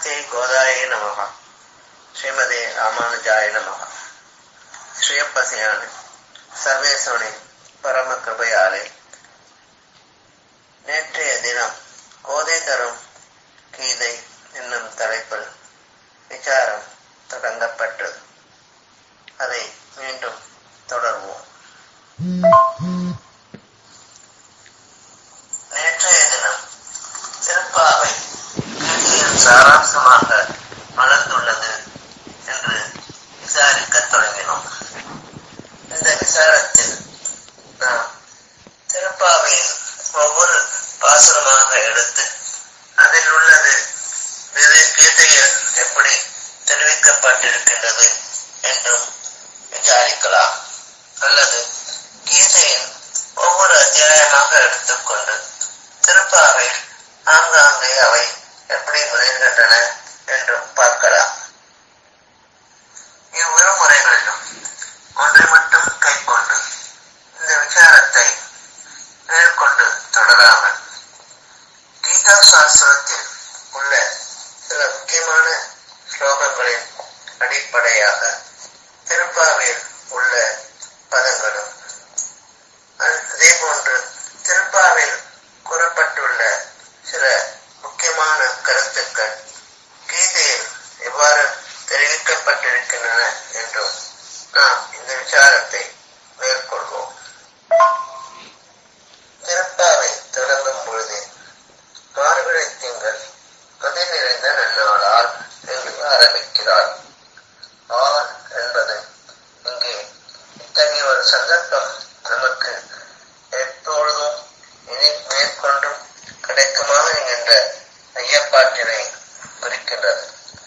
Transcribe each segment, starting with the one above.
ஸ்ரீமதே கோதாய நமகா ஸ்ரீமதே ராமானுஜாய நமகா ஸ்ரீயப்பசியான சர்வேஸ்வனின் பரம கிருபையாலே நேற்றைய தினம் கோதை தரும் கீதை என்னும் தலைப்பில் விசாரம் தொடங்கப்பட்டது அதை மீண்டும் தொடர்வோம் நேற்றைய தினம் திருப்பாவை கீதையின் சாராம்சமாக மலர்ந்துள்ளது என்று விசாரிக்கத் தொடங்கினோம் இந்த விசாரத்தில் நாம் திருப்பாவையின் ஒவ்வொரு பாசுரமாக எடுத்து அதில் உள்ளது வேறு கீதையில் எப்படி தெரிவிக்கப்பட்டிருக்கின்றது என்றும் விசாரிக்கலாம் அல்லது கீதையின் ஒவ்வொரு அத்தியாயமாக எடுத்துக்கொண்டு திருப்பாவை ஆங்காங்கே அவை எப்படி நுழைகின்றன என்றும் பார்க்கலாம் இவ்விரு முறைகளிலும் ஒன்றை மட்டும் கைக்கொண்டு இந்த விசாரத்தை மேற்கொண்டு தொடராமல் கீதா சாஸ்திரத்தில் உள்ள சில முக்கியமான ஸ்லோகங்களின் அடிப்படையாக திருப்பாவையில் உள்ள பதங்களும் அதே போன்று திருப்பாவில் கூறப்பட்டுள்ள சில முக்கியமான கருத்துக்கள் கீதையில் எவ்வாறு தெரிவிக்கப்பட்டிருக்கின்றன என்றும் நாம் இந்த விசாரத்தை மேற்கொள்வோம் திருப்பாவை தொடங்கும் பொழுது மார்கழி திங்கள் மதி நிறைந்த நன்னாளால் என்று ஆரம்பிக்கிறார் ஆர் என்பது இங்கே இத்தகைய ஒரு சந்தர்ப்பம் நமக்கு எப்பொழுதும் இனி மேற்கொண்டும் கிடைக்குமா என்கின்ற ஐயப்பாட்டினை குறிக்கின்றது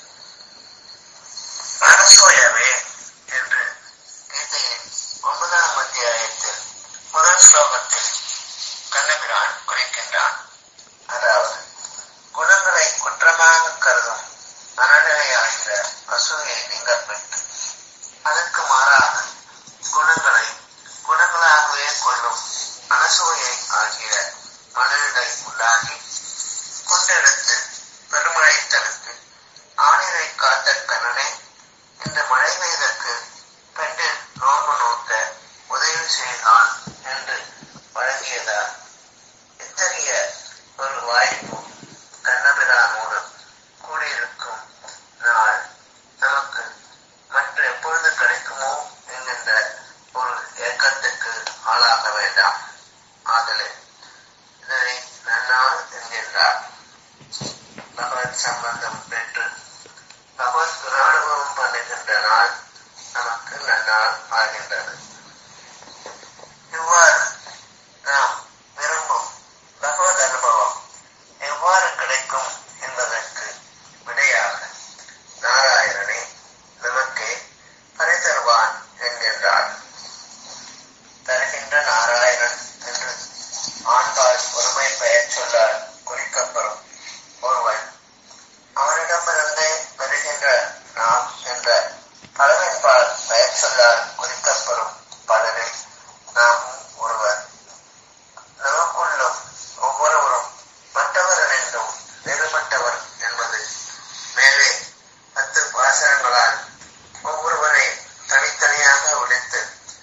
மனசோயவே என்று கீதையின் ஒன்பதாம் அத்தியாயத்தில் முதல் ஸ்லோகத்தில் கண்ணபிரான் குறிக்கின்றான் அதாவது குணங்களை குற்றமாக கருதும் மனநிலையாகிற அசூயை நீங்கப்பட்டு அதற்கு மாறாக குணங்களை குணங்களாகவே கொள்ளும் அனசூயை ஆகிய மனநிலை உண்டாகி கொண்டெடுத்து பெருமழை தடுத்து ஆணிரை காத்த கண்ணனே இந்த மழை பெய்தற்கு பெண்டு நோம்பு நோக்க உதவி செய்தான் என்று வழங்கியதால் இத்தகைய ஒரு வாய்ப்பு கண்ணபிரானோடு கூடியிருக்கும் நாள் நமக்கு மற்ற எப்பொழுது கிடைக்குமோ என்கின்ற ஒரு ஏக்கத்துக்கு ஆளாக வேண்டாம் ஆதலே இதனை நன்னாள் என்கின்றார் பகவத் சம்பந்தம் பெற்று பகவத் குணானுபவம் பண்ணுகின்ற நாள் நமக்கு நன்னாள் ஆகின்றது இவ்வாறு நாம் விரும்பும் பகவத் அனுபவம் எவ்வாறு கிடைக்கும் என்பதற்கு விடையாக நாராயணனே நமக்கு பரிதருவான் என்கின்றார் தருகின்ற நாராயணன் என்று ஆண்பால் ஒருமை பெயர் சொல்லால் குறிக்கப்படும் ஒருவன் அவனிடமிருந்தே பெறுகின்ற நாம் என்ற பலவின்பால் பெயர் சொல்லால் குறிக்கப்படும் பலரில் நாமும் ஒருவர் நமக்குள்ளும் ஒவ்வொருவரும் மற்றவரிலிருந்தும் வேறுபட்டவர் என்பது மேலே பத்து பாசனங்களால் ஒவ்வொருவரை தனித்தனியாக ஒழித்து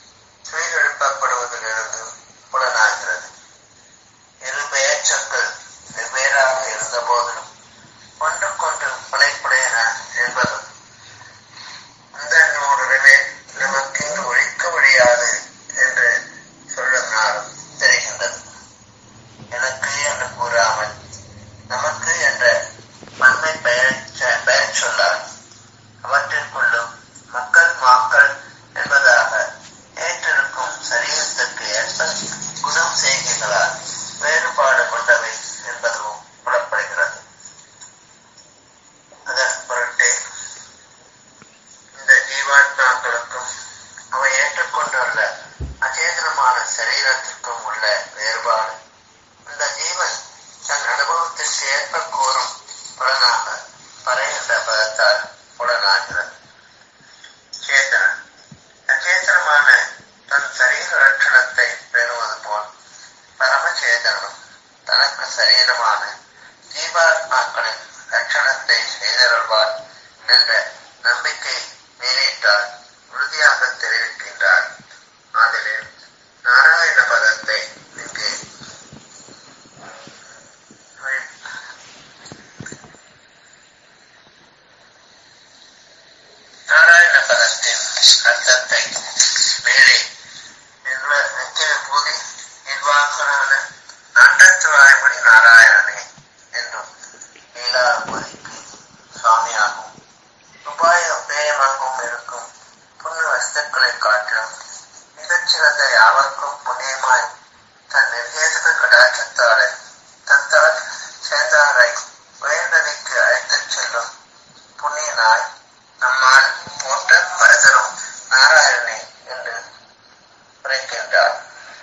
சுயெழுப்பப்படுவதிலிருந்து புலனாகிறது இரு பெயர் சொற்கள் வெவ்வேறாக இருந்த போதிலும் ஒன்றுக்கொன்று பிழைப்புடையன என்பதும் இந்த நூறுடனே நமக்கிங்கு ஒழிக்க முடியாது என்று சொல்லுனாலும் தெரிகின்றது எனக்கு என்று கூறாமல் நமக்கு என்ற பன்மை பெயர் பெயர் சொல்லால் அவற்றிற்குள்ளும் மக்கள் மாக்கள் என்பதாக ஏற்றிருக்கும் சரீரத்திற்கு ஏற்ப குணம் செய்கைகளால் வேறுபாடு கொண்டவை என்பதும் புலப்படுகிறது அதன் பொருட்டே இந்த ஜீவாத்மாக்களுக்கும் அவை ஏற்றுக்கொண்டுள்ள அச்சேதனமான சரீரத்திற்கும் உள்ள வேறுபாடு இந்த ஜீவன் தன் அனுபவத்திற்கு ஏற்ப கூறும் புலனாக பறைகின்ற பதத்தால் புலனாகிறது சேதனன் அச்சேதனமான தன் சரீர லட்சணத்தை பேணுவது போல் பரமச்சேதனம் தனக்கு சரீரமான ஜீவாத்மாக்களின் லட்சணத்தை செய்தல் கொள்வார் என்ற நம்பிக்கை மேலிட்டால் உறுதியாக தெரிவிக்கின்றார் ஆதலில் நாராயண பதத்தை இங்கு நாராயண பதத்தின் அர்த்தத்தை மேலே நிர்வ நித்திய பூதி நிர்வாகரான நாட்டத்துவாய்மொழி நாராயணனே என்றும் நீலாபுரிக்கு சுவாமியாகும் உபாய உபயமாகவும் இருக்கும் புண்ணு வஸ்துக்களை காட்டிலும் மிகச்சிறந்த யாவருக்கும் புண்ணியமாய் தன் நிர்தேசக கடாட்சத்தாலே தத்தால் சேதாரை உயர்ந்ததிக்கு அழைத்துச் செல்லும் புண்ணியனாய் நம்மால் போற்ற பரதரும் நாராயணனே என்று உரைக்கின்றார்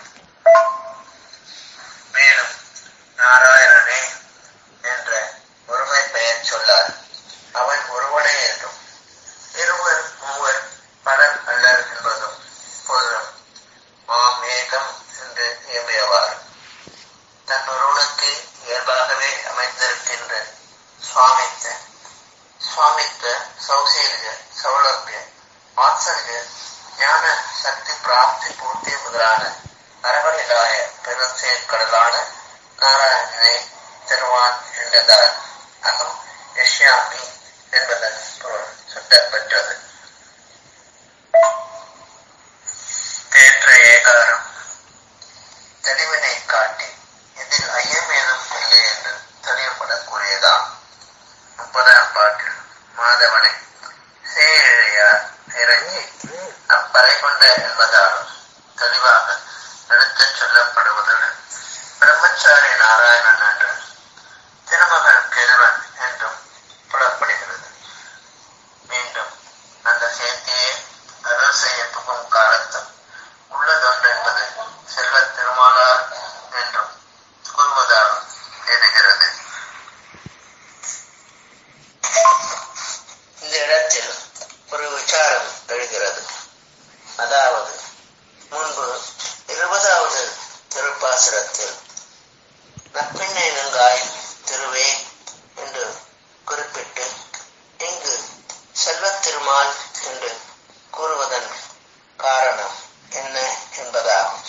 மேலும் நாராயணனே என்ற ஒருமை பெயர் சொல்லார் அவன் ஒருவனே என்றும் இருவர் மூவர் பலர் அல்லர் என்பதும் பொருளும் மாம் ஏகம் என்று இயம்பியவார் தன் ஒருவனுக்கு இயல்பாகவே அமைந்திருக்கின்ற சுவாமித்த சுவாமித்த சௌசீல்ய சௌலபிய வாத்சல்ய ஞான சக்தி பிராப்தி பூர்த்தி முதலான அரவணிலாய பெருஞ்செயற்கடலான நாராயணனை திருவான் என்றதால் அகம் யஷ்யாமி என்பதன் பொருள் சுட்டப்பெற்றது தேற்ற ஏகாரம் தெளிவினை காட்டி இதில் ஐயம் ஏதும் இல்லை என்று தெளிவுபடக்கூடியதாம் முப்பதாம் பாட்டில் மாதவனை சேழையார் இறங்கி அப்பறை கொண்ட என்பதாலும் தெளிவாக எடுத்துச் சொல்லப்படுவதுடன் பிரம்மச்சாரி நாராயணன் என்று திருமகள் கேள்வன் என்றும் புலப்படுகிறது மீண்டும் அந்த சேர்த்தியே அருள் செய்ய புகும் காலத்தும் உள்ளதொன்று என்பது செல்வ திருமாலார் என்றும் கூறுவதாலும் தெரிகிறது இந்த இடத்தில் ஒரு விசாரம் எழுகிறது அதாவது முன்பு இருபதாவது திருப்பாசுரத்தில் நப்பின்னை நங்காய் திருவே என்று குறிப்பிட்டு இங்கு செல்வத் திருமால் என்று கூறுவதன் காரணம் என்ன என்பதாகும்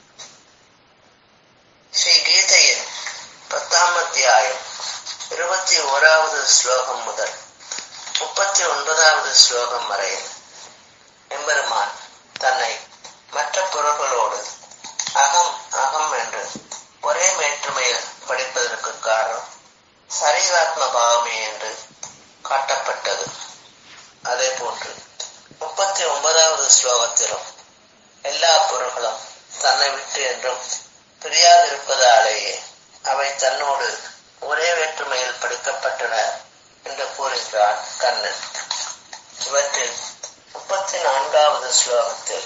ஸ்ரீ கீதையின் பத்தாம் அத்தியாயம் இருபத்தி ஓராவது ஸ்லோகம் முதல் முப்பத்தி ஒன்பதாவது ஸ்லோகம் வரையில் எம்பெருமான் தன்னை மற்ற பொருள்களோடு அகம் அகம் என்று ஒரே வேற்றுமையில் படிப்பதற்கு காரணம் சரீராத்ம பாவமே என்று காட்டப்பட்டது அதே போன்று முப்பத்தி ஒன்பதாவது ஸ்லோகத்திலும் எல்லா பொருள்களும் தன்னை விட்டு என்றும் பிரியாதிருப்பதாலேயே அவை தன்னோடு ஒரே வேற்றுமையில் படிக்கப்பட்டன என்று கூறுகிறான் கண்ணன் இவற்றில் முப்பத்தி நான்காவது ஸ்லோகத்தில்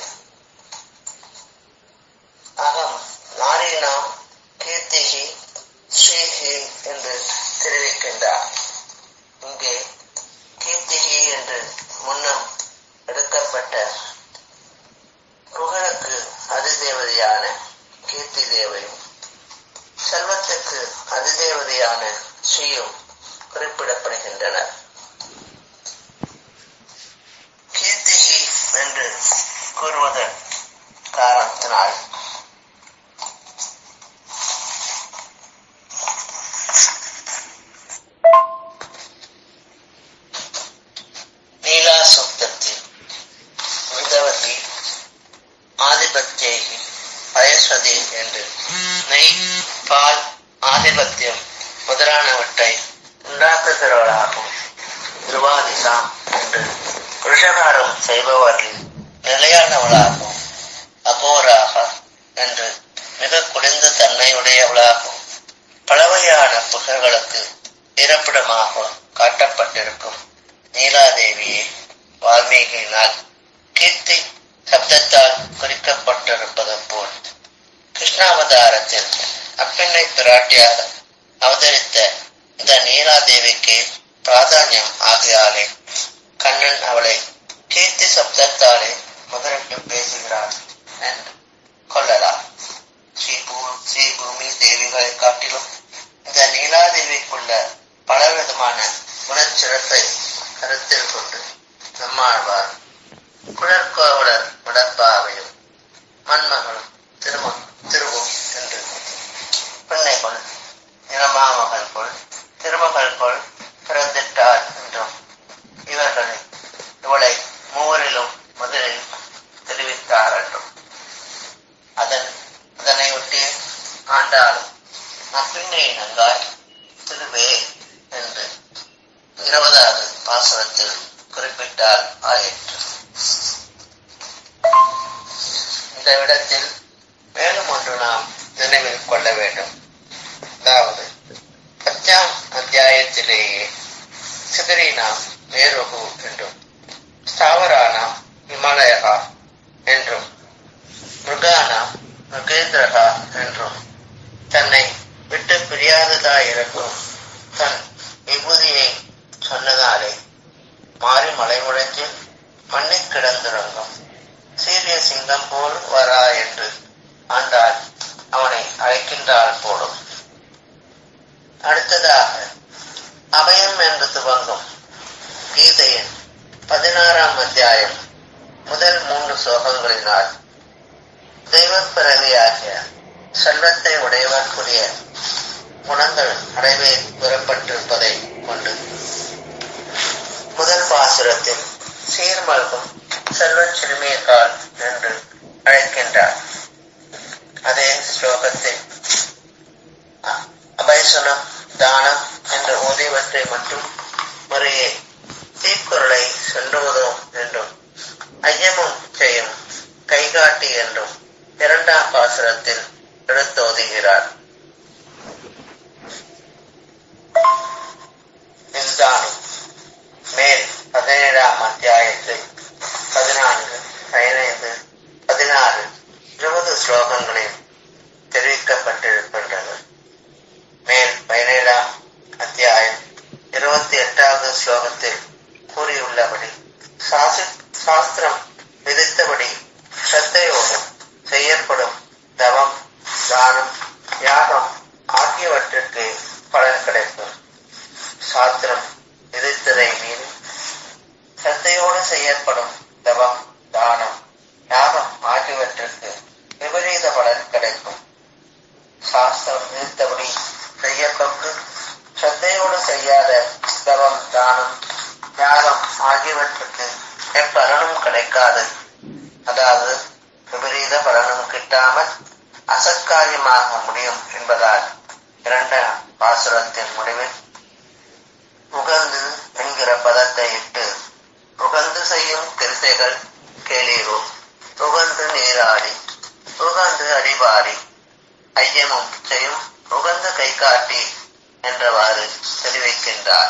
அகம் நாரீணாம் கீர்த்திகி ஸ்ரீஹி என்று தெரிவிக்கின்றார் இங்கே கீர்த்திகி என்று முன்னம் எடுக்கப்பட்ட புகழுக்கு அதிதேவதையான கீர்த்தி தேவையும் செல்வத்துக்கு அதிதேவதையான ஸ்ரீயும் குறிப்பிடப்படுகின்றனர் கீர்த்திகி என்று கூறுவதன் காரணத்தினால் நீலா சுத்தத்தில் மிதவதி ஆதிபத்தியை பயஸ்வதி என்று நெய் பால் ஆதிபத்தியம் முதலானவற்றை உண்டாக்குகிறவளாகும் திருவாதிசா என்று புருஷகாரம் செய்பவர்கள் நிலையானவளாகும் அகோராக என்று மிக குறைந்த தன்மையுடையவளாகும் பலவையான புகழ்களுக்கு இருப்பிடமாக காட்டப்பட்டிருக்கும் நீலாதேவியை வால்மீகியினால் கீர்த்தி சப்தத்தால் குறிக்கப்பட்டிருப்பது போல் கிருஷ்ணாவதாரத்தில் அப்பெண்ணை பிராட்டியாக அவதரித்த இந்த நீலாதேவிக்கு பிராதானியம் ஆகையாலே கண்ணன் அவளை கீர்த்தி சப்தத்தாலே முதலிட்டு பேசுகிறார் என்று கொள்ளலாம் ஸ்ரீ பூ ஸ்ரீ பூமி தேவிகளை காட்டிலும் இந்த நீலாதேவிக்குள்ள பலவிதமான குணச்சிறப்பை கருத்தில் கொண்டு நம்மாழ்வார் குழற்கோவலர் முடப்பாவையும் மண்மகளும் திரும திருவும் என்று பெண்ணை கொள் நிறமாமகள் கொள் திருமகள் கொள் பிறந்திட்டாள் என்றும் இவர்களை இவளை மூவரிலும் முதலில் தெரிவித்தார் என்றும் அதன் அதனை ஒட்டி ஆண்டாளும் அப்பின்னை நங்காய் திருவே என்று இருபதாவது பாசனத்தில் குறிப்பிட்டார் ஆயிற்று இந்த இடத்தில் மேலும் ஒன்று நாம் நினைவில் கொள்ள வேண்டும் அதாவது பத்தாம் அத்தியாயத்திலேயே சிதறினாம் மேருகு என்றும் ஸ்தாவரானாம் இமாலயகா என்றும் மிருகானாம் மிருகேந்திரகா என்றும் தன்னை விட்டு பிரியாததாயிருக்கும் தன் விபூதியை சொன்னதாலே மாறி மலை முழஞ்சு மண்ணில் கிடந்துறங்கும் சீரிய சிங்கம் போல் வரா என்று ஆண்டாள் அவனை அழைக்கின்றாள் போலும் அடுத்ததாக அபயம் என்று துவங்கும் கீதையின் பதினாறாம் அத்தியாயம் முதல் மூன்று சோகங்களினால் தெய்வப்பிறவியாகிய செல்வத்தை உடையவர்க்குரிய குணங்கள் அடைவே பெறப்பட்டிருப்பதை கொண்டு முதல் பாசுரத்தில் சீர்மல்கும் செல்வச் சிறுமியக்கால் என்று அழைக்கின்றார் அதே ஸ்லோகத்தில் அ- அபயசனம் தானம் என்ற ஓதியவற்றை மட்டும் முறையே தீக்குறளை சென்றுவதும் என்றும் ஐயமும் செய்யும் கைகாட்டி என்றும் இரண்டாம் பாசுரத்தில் எடுத்தோதுகிறார் இதுதானும் மேல் பதினேழாம் அத்தியாயத்தில் பதினான்கு பதினைந்து பதினாறு இருபது ஸ்லோகங்களில் தெரிவிக்கப்பட்டிருக்கின்றது மேல் பதினேழாம் அத்தியாயம் இருபத்தி எட்டாவது ஸ்லோகத்தில் கூறியுள்ளபடி சாசி சாஸ்திரம் விதித்தபடி ஸ்ரத்தையோடு செய்யப்படும் தவம் தானம் யாகம் ஆகியவற்றிற்கு பலன் கிடைக்கும் சாஸ்திரம் விதித்ததை மீறி சத்தையோடு செய்யப்படும் தவம் தானம் யாகம் ஆகியவற்றிற்கு விபரீத பலன் கிடைக்கும் சாஸ்திரம் விதித்தபடி செய்யப்பட்டு சத்தையோடு செய்யாத தவம் தானம் யாகம் ஆகியவற்றுக்கு எப்பலனும் கிடைக்காது அதாவது விபரீத பலனும் கிட்டாமல் அசத்காரியமாக முடியும் என்பதால் இரண்டாம் பாசுரத்தின் முடிவில் உகந்து என்கிற பதத்தை இட்டு உகந்து செய்யும் கிருசைகள் கேளீரோ உகந்து நீராடி உகந்து அடிபாரி ஐயமும் செய்யும் உகந்த கை காட்டி என்றவாறு தெரிவிக்கின்றார்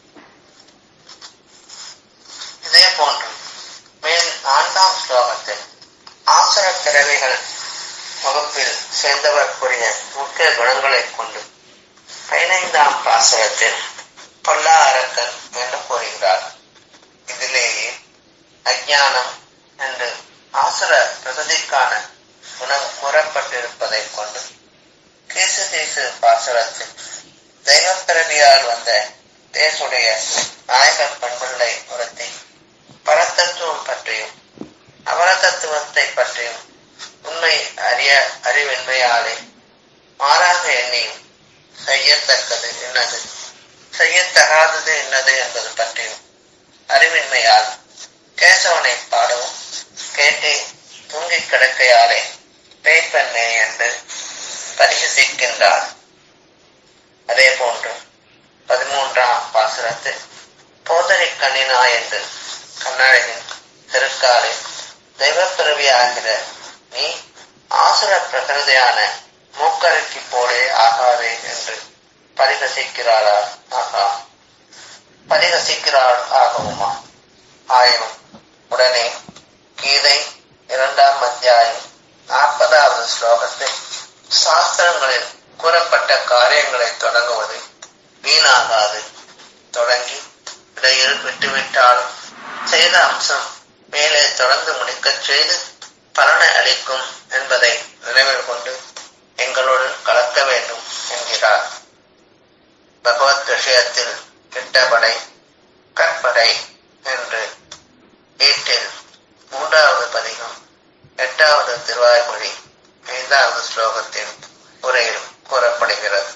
இதே போன்று மேல் நான்காம் ஸ்லோகத்தில் ஆசர பிறவிகள் வகுப்பில் சேர்ந்தவர்க்குரிய முக்கிய குணங்களைக் கொண்டு பதினைந்தாம் பாசனத்தில் பொல்லா அரக்கன் என்று கூறுகிறார் இதிலேயே அஞ்ஞானம் என்று ஆசுர பிரகதிக்கான குணம் கூறப்பட்டிருப்பதைக் கொண்டு கேசு தேசு பாசுரத்தில் தெய்வப்பிறவியால் வந்த தேசுடைய நாயக பண்புகளை உறுத்தி பரத்தத்துவம் பற்றியும் அபரதத்துவத்தை பற்றியும் உண்மை அறிய அறிவின்மையாலே மாறாக எண்ணியும் செய்யத்தக்கது என்னது செய்யத்தகாதது என்னது என்பது பற்றியும் அறிவின்மையால் கேசவனை பாடவும் கேட்டே தூங்கிக் கிடக்கையாலே பேய்ப்பெண்ணே என்று பரிகசிக்கின்றார் அதே போன்று பதிமூன்றாம் பாசுரத்தில் போதனை கண்ணினா என்று கண்ணழகின் திருக்காலை தெய்வப்பிறவியாகிற நீ ஆசுர பிரகிருதியான மூக்கரைக்கு போலே ஆகாதே என்று பரிகசிக்கிறாளா ஆகா பரிகசிக்கிறாள் ஆகவுமா ஆயினும் உடனே கீதை இரண்டாம் அத்தியாயம் நாற்பதாவது ஸ்லோகத்தில் சாஸ்திரங்களில் கூறப்பட்ட காரியங்களை தொடங்குவது வீணாகாது தொடங்கி இடையில் விட்டுவிட்டாலும் செய்த அம்சம் மேலே தொடர்ந்து முடிக்கச் செய்து பலனை அளிக்கும் என்பதை நினைவில் கொண்டு எங்களுடன் கலக்க வேண்டும் என்கிறார் பகவத் விஷயத்தில் கிட்டபடை கற்படை ஸ்லோகத்தின் உரையில் கூறப்படுகிறது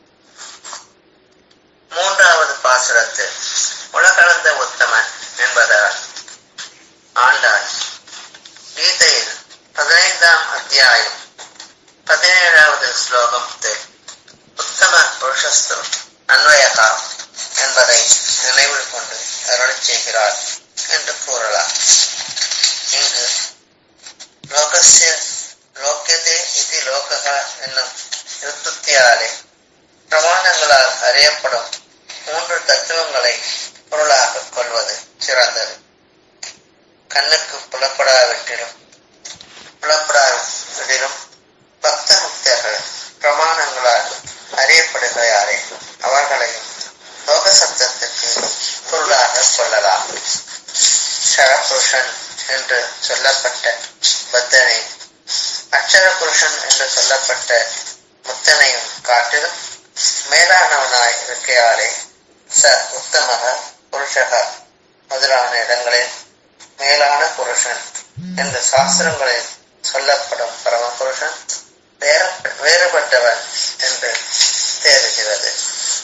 மூன்றாவது பாசுரத்தில் உலகளந்த உத்தமன் என்பதால் ஆண்டாள் கீதையில் பதினைந்தாம் அத்தியாயம் பதினேழாவது ஸ்லோகத்தில் உத்தம புருஷஸ்து அன்வயகா என்பதை நினைவில் கொண்டு அருள் செய்கிறார் என்று கூறலாம் இங்கு லோகசிய லோக்கியதே இது லோகக என்னும் யுத்தியாலே பிரமாணங்களால் அறியப்படும் மூன்று தத்துவங்களை பொருளாக கொள்வது சிறந்தது கண்ணுக்கு புலப்படாவிட்டிலும் புலப்படாவிட்டிலும் பக்த முக்தர்கள் பிரமாணங்களால் அறியப்படுகிறாரே அவர்களையும் லோக சப்தத்துக்கு பொருளாக கொள்ளலாம் சரபுருஷன் என்று சொல்லப்பட்ட பத்தனை அக்ஷர புருஷன் என்று சொல்லப்பட்ட முத்தனையும் காட்டிலும் மேலானவனாய் இருக்கையாலே ச உத்தமக புருஷக முதலான இடங்களில் மேலான புருஷன் என்று சாஸ்திரங்களில் சொல்லப்படும் பரமபுருஷன் வேற வேறுபட்டவன் என்று தெரிகிறது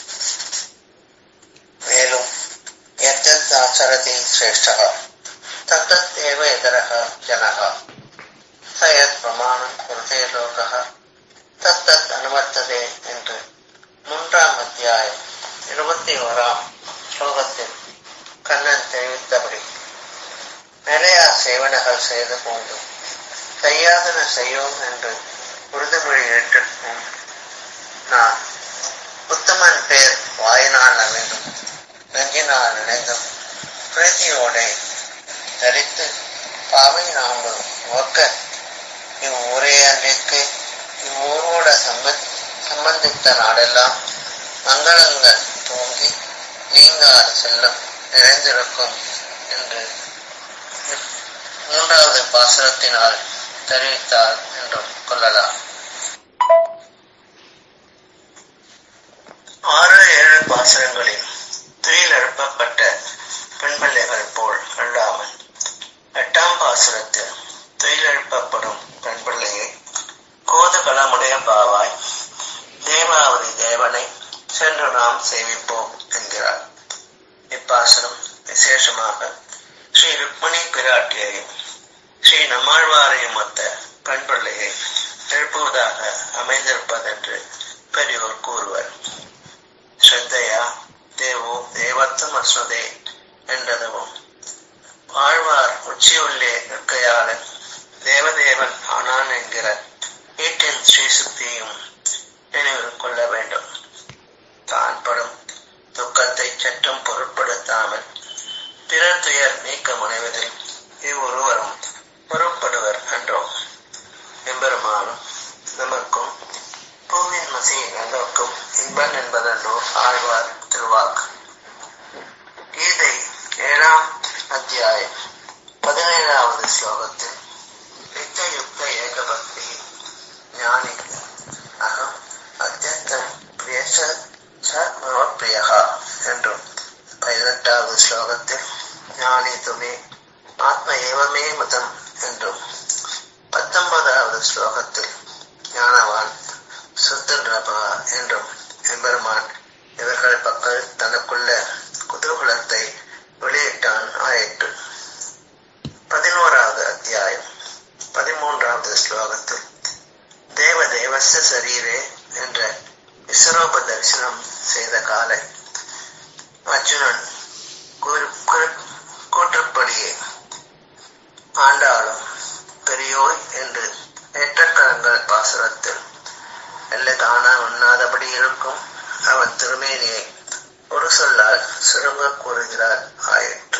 மேலும் எத்தத் ஆச்சரதி சிரேஷ்டக தத்தத் ஏவ இதரக ஜனக சயத் பிரமாணம் குருதே லோகः தத்தத் அனுமர்த்ததே என்று மூன்றாம் அத்தியாயம் இருபத்தி ஓராம் ஸ்லோகத்தில் கண்ணன் தெரிவித்தபடி நிறையா சேவனைகள் செய்து கொண்டு செய்யாதன செய்யோம் என்று உறுதிமொழி ஏற்றிருக்கும் நான் உத்தமன் பேர் வாயினால் அமைந்தும் நெஞ்சினால் நினைந்தும் பிரீத்தியோட தரித்து பாவை நாங்கள் நோக்க இவ்வூரே அன்றைக்கு இவ்வூரோட சம்பத் சம்பந்தித்த நாடெல்லாம் மங்களங்கள் தோங்கி நீங்காத செல்லம் நிறைந்திருக்கும் என்று மூன்றாவது பாசுரத்தினால் தெரிவித்தார் என்றும் கொள்ளலாம் ஆறு ஏழு பாசுரங்களில் துயில் எழுப்பப்பட்ட பெண்பிள்ளைகள் போல் அல்லாமல் எட்டாம் பாசுரத்தில் துயில் எழுப்பப்படும் பெண்பிள்ளையை கோதுகலமுடைய பாவாய் தேவாவதி தேவனை சென்று நாம் சேவிப்போம் என்கிறார் இப்பாசனம் விசேஷமாக ஸ்ரீ ருக்மணி பிராட்டியையும் ஸ்ரீ நம்மாழ்வாரையும் ஒத்த பெண்பிள்ளையை எழுப்புவதாக அமைந்திருப்பதென்று பெரியோர் கூறுவர் ஸ்ரத்தையா தேவோ தேவத்தும் அஸ்வதே என்றதுவும் வாழ்வார் உச்சியுள்ளே நிற்கையாளன் தேவதேவன் ஆனான் என்கிற ஈட்டின் ஸ்ரீசுக்தியும் நினைவில் கொள்ள வேண்டும் தான் படும் துக்கத்தை சற்றும் பொருட்படுத்தாமல் பிறர் துயர் நீக்க முனைவதில் இவ்வொருவரும் பொருட்படுவர் என்றோ எம்பெருமானும் நமக்கும் பூவின் மசி எல்லோருக்கும் இன்பன் என்பதென்றோ ஆழ்வார் திருவாக்கு கீதை ஏழாம் அத்தியாயம் பதினேழாவது ஸ்லோகத்தில் நித்தியுக்த ஏகபக்தி ஞானி அகம் அத்தியந்தம் பிரியச ச மம பிரியகா என்றும் பதினெட்டாவது ஸ்லோகத்தில் ஞானி துமே ஆத்ம ஏவமே மதம் என்றும் பத்தொன்பதாவது ஸ்லோகத்தில் ஞானவான் சுத்தன்றபா என்றும் எம்பெருமான் இவர்கள் பக்கம் தனக்குள்ள குதூகலத்தை வெளியிட்டான் ஆயிற்று பதினோராவது அத்தியாயம் பதிமூன்றாவது ஸ்லோகத்தில் தேவ தேவச சரீரே என்ற விஸ்வரூப தரிசனம் செய்த காலை அர்ஜுனன் கூற்றுப்படியே ஆண்டாளும் பெரியோய் என்று ஏற்றக்கரங்கள் பாசுரத்தில் எல்லை காண உண்ணாதபடி இருக்கும் அவன் திருமேனியை ஒரு சொல்லால் சுருங்க கூறுகிறார் ஆயிற்று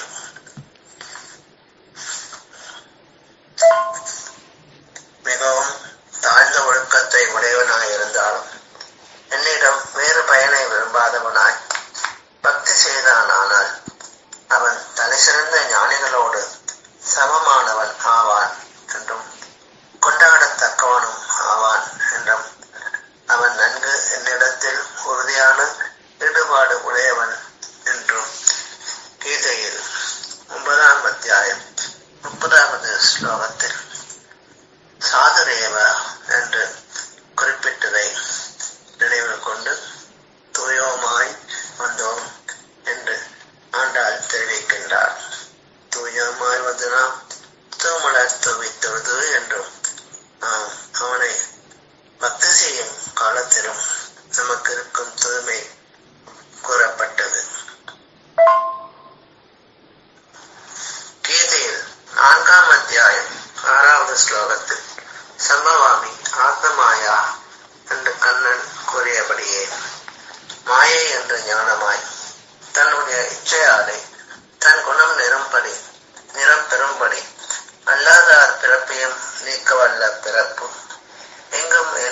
மிகவும் தாழ்ந்த ஒழுக்கத்தை உடையவனாய் இருந்தாலும் என்னிடம் வேறு பயனை விரும்பாதவனாய் பக்தி செய்தானால் அவன் தலை சிறந்த ஞானிகளோடு சமமானவன் ஆவான் என்றும் கொண்டாடத்தக்கவனும் ஆவான் என்றும் அவன் நன்கு என்னிடத்தில் உறுதியான ஈடுபாடு உடையவன் என்றும் கீதையில் ஒன்பதாம் அத்தியாயம் முப்பதாவது ஸ்லோகத்தில் சாதுரேவ என்று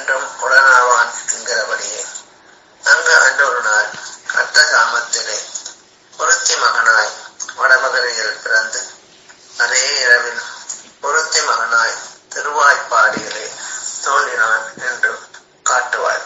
என்றும் உடனாவான் என்கிறபடியே அங்கு அன்றொரு நாள் அர்த்த சாமத்திலே ஒருத்தி மகனாய் வடமதுரையில் பிறந்து அதே இரவில் ஒருத்தி மகனாய் திருவாய்ப்பாடியிலே தோன்றினான் என்று காட்டுவார்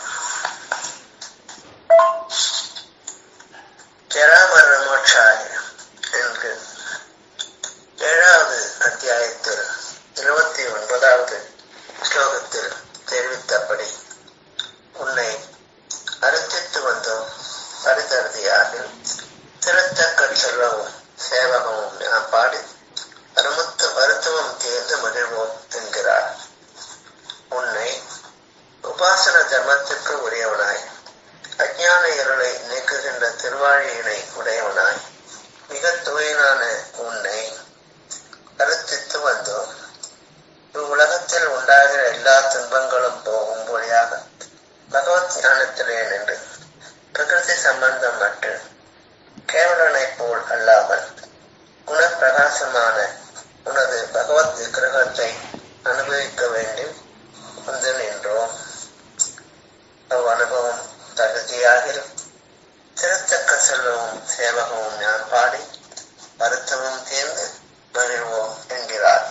ஜராமர மோட்சாய என்று ஏழாவது அத்தியாயத்தில் இருபத்தி ஒன்பதாவது ஸ்லோகத்தில் தெரிவித்தபடி உன்னை அறுத்தித்து வந்தோம் பரிதருதியாக திருத்தக்க செல்வமும் சேவகமும் நாம் பாடி அருமுத்து மருத்துவம் தேர்ந்து மகிழ்வோம் என்கிறார் உன்னை உபாசன தர்மத்திற்கு உரியவனாய் அஞ்ஞான இருளை நீக்குகின்ற திருவாழியினை உடையவனாய் மிக தூயனான உன்னை கருத்தித்து வந்தோம் இவ்வுலகத்தில் உண்டாகிற எல்லா துன்பங்களும் போகும் வழியாக பகவத் ஞானத்திலே நின்று பிரகிருதி சம்பந்தம் மற்ற கேவலனை போல் அல்லாமல் குணப்பிரகாசமான உனது பகவத் விக்கிரகத்தை அனுபவிக்க வேண்டி வந்து நின்றோம் அவ் அனுபவம் தகுதியாக திருத்தக்க செல்வமும் சேவகமும் நான் பாடி வருத்தமும் தேர்ந்து மகிழ்வோம் என்கிறார்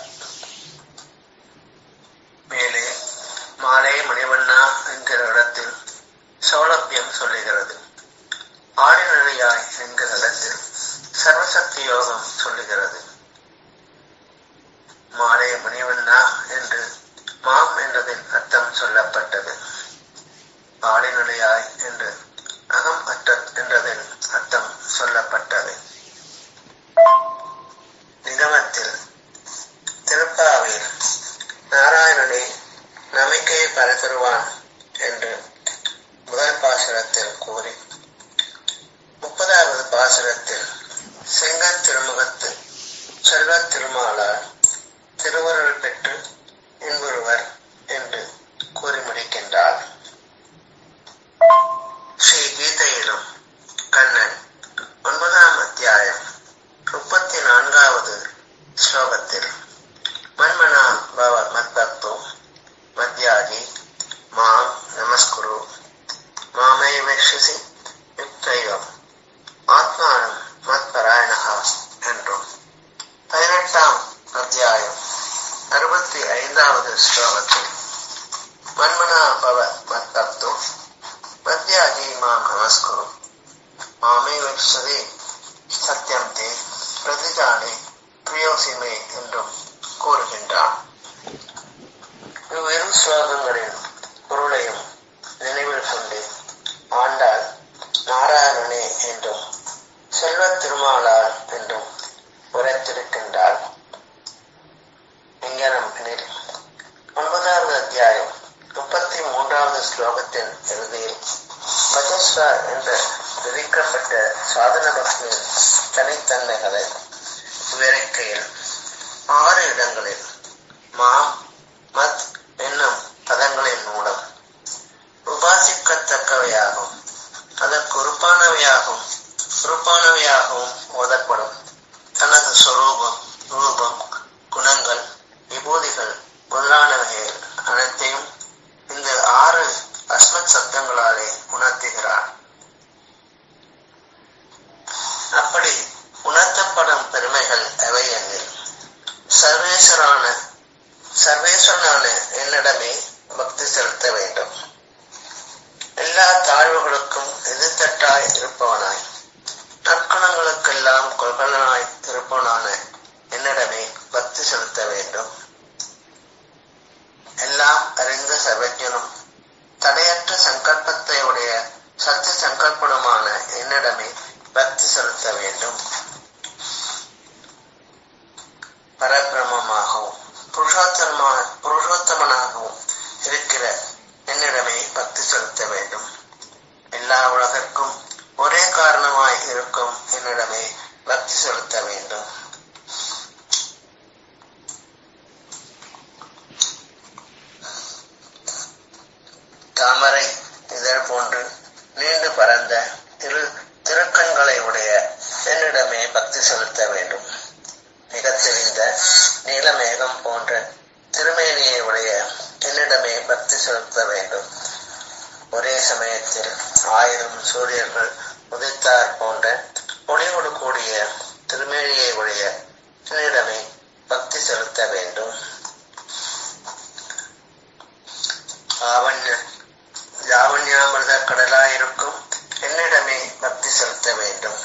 மேலே மாலை மணிவண்ணா என்கிற இடத்தில் சௌலபியம் சொல்லுகிறது ஆழிநிலையாய் என்கிற இடத்தில் சர்வசக்தி யோகம் சொல்லுகிறது மாலை மணிவண்ணா என்று மாம் என்றதின் அர்த்தம் சொல்லப்பட்டது ஆழிநிலையாய் என்று அகம் அற்ற என்றதின் அர்த்தம் சொல்லப்பட்டது நிகமத்தில் திருப்பாவில் நாராயணனே நம்பிக்கையை பரத்தருவான் என்று முதல் பாசுரத்தில் கூறி முப்பதாவது பாசுரத்தில் செங்கத் திருமுகத்து செல்வத் திருமாலார் திருவருள் பெற்று இன்புறுவர் என்று கூறி முடிக்கின்றார் ஸ்ரீ கீதையிலும் கண்ணன் ஒன்பதாம் அத்தியாயம் முப்பத்தி நான்காவது ஸ்லோகத்தில் மன்மனா பவ மத்பக்தோ மத்யாகி மாம் நமஸ்குரு மாமே வெஷசி யுக்தைவம் ஆத்மானம் மத்பராயணா என்றும் பதினெட்டாம் அத்தியாயம் அறுபத்தி ஐந்தாவது ஸ்லோகத்தில் மன்மனா பவ மத்பக்தோ மத்யாகி மாம் நமஸ்குரு மாமே வெஷதி சத்தியம் தே பிரதிஜானே பிரியோசிமே என்றும் கூறுகின்றான் இவ்விரு ஸ்லோகங்களின் பொருளையும் நினைவில் கொண்டு ஆண்டாள் நாராயணனே என்றும் செல்வத் திருமாலார் என்றும் உரைத்திருக்கின்றார் விஞ்ஞானம் எனில் ஒன்பதாவது அத்தியாயம் முப்பத்தி மூன்றாவது ஸ்லோகத்தின் இறுதியில் பஜஸ்வா என்ற விதிக்கப்பட்ட சாதன பக்தியின் தனித்தன்மைகளை விவரிக்கையில் ஆறு இடங்களில் மாம் மத் என்னும் பதங்களின் மூலம் உபாசிக்கத்தக்கவையாகும் அதற்கு உறுப்பானவையாகும் உறுப்பானவையாகவும் ஓதப்படும் தனது சொரூபம் ரூபம் குணங்கள் விபூதிகள் முதலானவைகள் அனைத்தையும் இந்த ஆறு அஸ்மத் சப்தங்களாலே உணர்த்துகிறார் அப்படி உணர்த்தப்படும் பெருமைகள் எவை எனில் சர்வேஸ்வரான சர்வேஸ்வரனான என்னிடமே பக்தி செலுத்த வேண்டும் எல்லா தாழ்வுகளுக்கும் எதிர்த்தட்டாய் இருப்பவனாய் நற்குணங்களுக்கெல்லாம் கொள்கலனாய் இருப்பவனான என்னிடமே பக்தி செலுத்த வேண்டும் எல்லாம் அறிந்த சர்வஜனும் தடையற்ற சங்கல்பத்தை உடைய சத்திய சங்கல்பனமான என்னிடமே பக்தி செலுத்த வேண்டும் பரபிரமமாகவும் புருஷோத்தம புருஷோத்தமனாகவும் இருக்கிற என்னிடமே பக்தி செலுத்த வேண்டும் எல்லா உலகிற்கும் ஒரே காரணமாய் இருக்கும் என்னிடமே பக்தி செலுத்த வேண்டும் தாமரை இதழ் போன்று நீண்டு பறந்த திரு திருக்கண்களை உடைய என்னிடமே பக்தி செலுத்த வேண்டும் மிக தெரிந்த நீலமேகம் போன்ற திருமேனியை உடைய என்னிடமே பக்தி செலுத்த வேண்டும் ஒரே சமயத்தில் ஆயிரம் சூரியர்கள் உதித்தார் போன்ற ஒளியோடு கூடிய திருமேனியை உடைய என்னிடமே பக்தி செலுத்த வேண்டும் ஆவண்ய லாவண்யாமிர்த கடலாயிருக்கும் என்னிடமே பக்தி செலுத்த வேண்டும்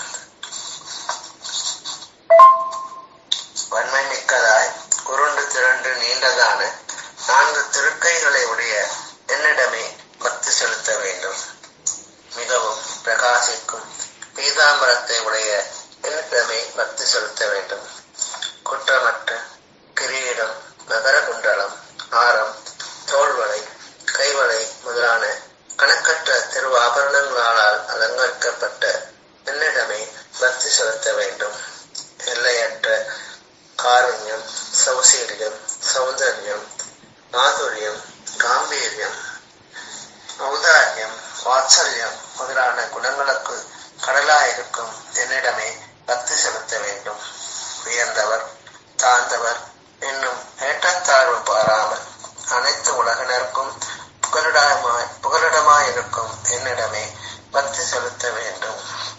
வன்மை மிக்கதாய் உருண்டு திரண்டு நீண்டதான நான்கு திருக்கைகளை உடைய என்னிடமே பக்தி செலுத்த வேண்டும் மிகவும் பிரகாசிக்கும் பீதாம்பரத்தை உடைய என்னிடமே பக்தி செலுத்த வேண்டும் குற்றமற்ற கிரீடம் நகர குண்டலம் ஆரம் தோள்வளை கைவளை முதலான கணக்கற்ற திருவாபரணங்களால் அலங்கரிக்கப்பட்ட என்னிடமே பக்தி செலுத்த வேண்டும் எல்லையற்ற காருண்யம் சௌசீரியம் சௌந்தர்யம் மாதுரியம் காம்பீரியம் ஔதாரியம் வாத்சல்யம் முதலான குணங்களுக்கு கடலாயிருக்கும் என்னிடமே பக்தி செலுத்த வேண்டும் உயர்ந்தவர் தாழ்ந்தவர் என்னும் ஏற்றத்தாழ்வு பாராமல் அனைத்து உலகினருக்கும் புகலிடமாய் புகலிடமாயிருக்கும் என்னிடமே பக்தி செலுத்த வேண்டும்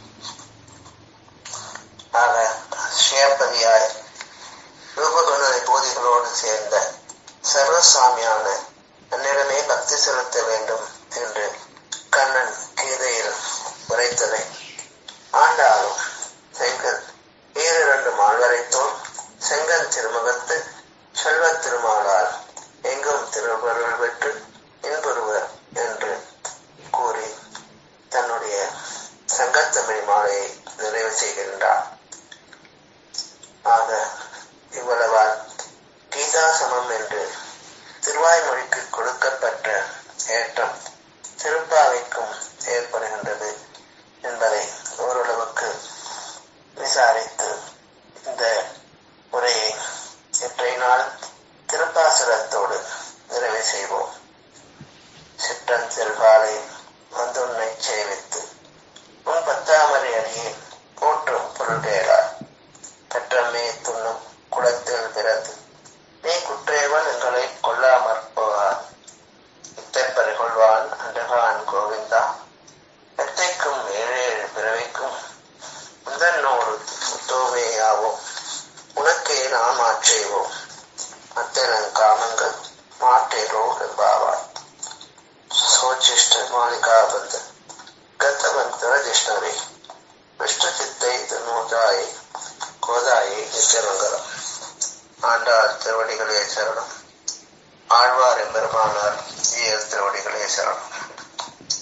ஆக ஸ்ரேபதியாய் ரூபகுண போதிகளோடு சேர்ந்த சர்வசாமியான என்னிடமே பக்தி செலுத்த வேண்டும் என்று கண்ணன் கீதையில் உரைத்ததை ஆண்டாலும் செங்கல் ஈரிரண்டு மால்வரைத்தோல் செங்கன் திருமுகத்து செல்வ திருமாலால் எங்கும் திருவருள் பெற்று இன்புறுவர் என்று கூறி தன்னுடைய சங்கத்தமிழ் மாலையை நிறைவு செய்கின்றார் ஆக இவ்வளவால் கீதா சமம் என்று திருவாய்மொழிக்கு கொடுக்கப்பட்ட ஏற்றம் திருப்பாவைக்கும் ஏற்படுகின்றது என்பதை ஓரளவுக்கு விசாரித்து இந்த உரையை இன்றைய நாள் திருப்பாசுரத்தோடு நிறைவு செய்வோம் சிற்றன் திருகாலை வந்துன்னை சேவித்து உன் பத்தாமரை அடியே போற்றும் பொருள்களார் பெற்றமே துண்ணும் குளத்தில் பிறந்து நீ குற்றேவன் எங்களை கொல்லாமற் போகான் இத்தப்பறை கொள்வான் அண்டகான் கோவிந்தா எத்தைக்கும் ஏழேழு பிறவைக்கும் முதன்னோடு முத்தோவேயாவோம் உனக்கே நாம் ஆற்றேவோம் அத்தனன் காமங்கள் மாற்றேரோ என்பாவாய் சோச்சிஷ்ட மாளிகா பந்த கத்தவந்தர ஜிஷ்ணவே விஷ்ணுசித்தை தனோதாயை கோதாயை நித்தியமங்கலம் ஆண்டாள் திருவடிகளே சரணம் ஆழ்வார் எம்பெருமானார் ஜிஎஸ் திருவடிகளே சரணம்